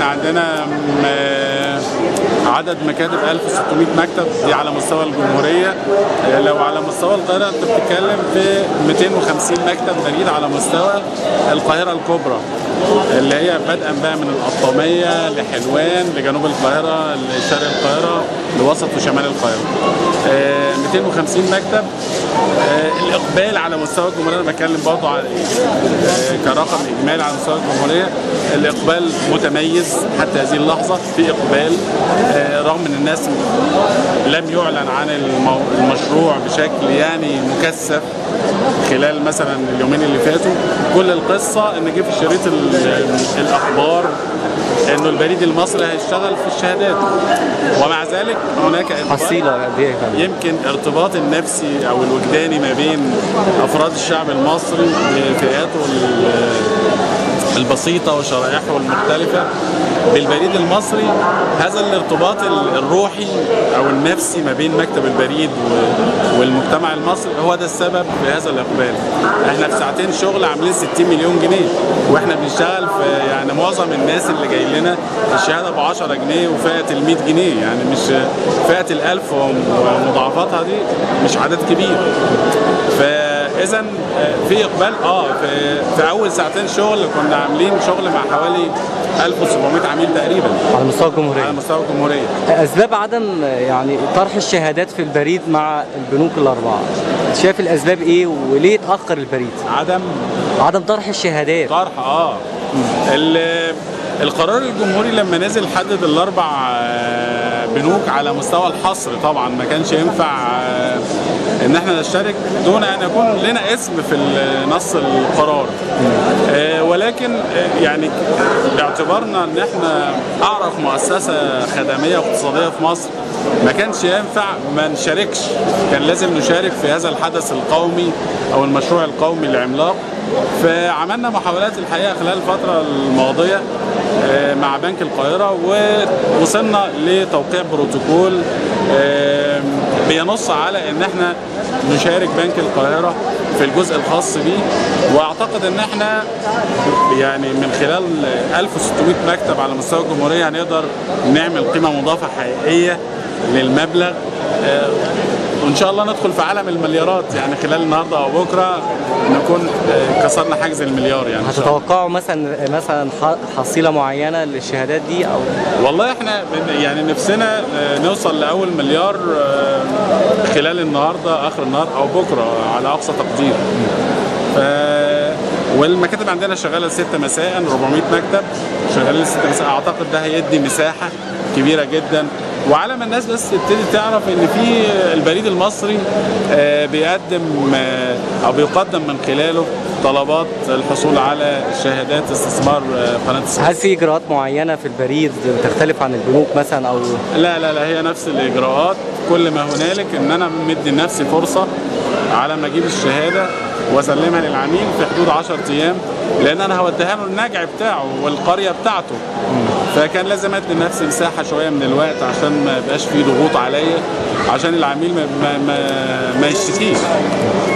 عندنا م- عدد مكاتب 1600 مكتب دي على مستوى الجمهورية آه، لو على مستوى القاهرة انت بتتكلم في 250 مكتب بريد على مستوى القاهرة الكبرى اللي هي بدءا بقى من القطامية لحلوان لجنوب القاهرة لشرق القاهرة لوسط وشمال القاهرة آه، 250 مكتب آه، الإقبال على مستوى الجمهورية أنا بتكلم برضه على آه، كرقم إجمالي على مستوى الجمهورية الإقبال متميز حتى هذه اللحظة في إقبال آه، رغم إن الناس لم يعلن عن المو- المشروع بشكل يعني مكثف خلال مثلا اليومين اللي فاتوا كل القصة إن جه في شريط ال- الأخبار إنه البريد المصري هيشتغل في الشهادات ومع ذلك هناك إقبال حصيله قد ايه يا فندم؟ يمكن ارتباط النفسي او الوجداني ما بين افراد الشعب المصري بفئاته ال- البسيطة وشرائحه المختلفة بالبريد المصري هذا الارتباط ال- الروحي او النفسي ما بين مكتب البريد و- والمجتمع المصري هو ده السبب في هذا الاقبال احنا في ساعتين شغل عاملين 60 مليون جنيه واحنا بنشتغل في يعني معظم الناس اللي جاي لنا الشهاده ب 10 جنيه وفئه ال 100 جنيه يعني مش فئه ال 1000 ومضاعفاتها دي مش عدد كبير فاذا في اقبال اه في, في اول ساعتين شغل كنا عاملين شغل مع حوالي 1700 عميل تقريبا على مستوى على الجمهوريه مستوى الجمهوريه اسباب عدم يعني طرح الشهادات في البريد مع البنوك الاربعه شايف الاسباب ايه وليه اتاخر البريد عدم عدم طرح الشهادات طرح اه ال- القرار الجمهوري لما نزل حدد الاربع آه، بنوك على مستوى الحصر طبعا ما كانش ينفع آه، ان احنا نشترك دون ان يكون لنا اسم في ال- نص القرار آه، ولكن آه، يعني باعتبارنا ان احنا اعرف مؤسسه خدميه واقتصاديه في مصر ما كانش ينفع ما نشاركش كان لازم نشارك في هذا الحدث القومي او المشروع القومي العملاق فعملنا محاولات الحقيقه خلال الفتره الماضيه آه، مع بنك القاهره ووصلنا لتوقيع بروتوكول آه، بينص على ان احنا نشارك بنك القاهره في الجزء الخاص بيه واعتقد ان احنا يعني من خلال 1600 مكتب على مستوى الجمهوريه هنقدر نعمل قيمه مضافه حقيقيه للمبلغ آه، وان شاء الله ندخل في عالم المليارات يعني خلال النهارده او بكره نكون آه، كسرنا حجز المليار يعني إن شاء الله. هتتوقعوا مثلا مثلا ح- حصيله معينه للشهادات دي او والله احنا بن- يعني نفسنا آه، نوصل لاول مليار آه، خلال النهارده اخر النهار او بكره على اقصى تقدير ف والمكاتب عندنا شغاله 6 مساء 400 مكتب شغالين 6 مساء اعتقد ده هيدي مساحه كبيره جدا وعلى ما الناس بس تبتدي تعرف ان في البريد المصري آه، بيقدم آه، او بيقدم من خلاله طلبات الحصول على شهادات استثمار آه، قناه السويس هل في اجراءات معينه في البريد تختلف عن البنوك مثلا او لا لا لا هي نفس الاجراءات كل ما هنالك ان انا مدي لنفسي فرصه على ما اجيب الشهاده واسلمها للعميل في حدود 10 ايام لان انا هوديها له النجع بتاعه والقريه بتاعته فكان لازم ادي لنفسي مساحه شويه من الوقت عشان ما يبقاش فيه ضغوط عليا عشان العميل ما ما ما, ما يشتكيش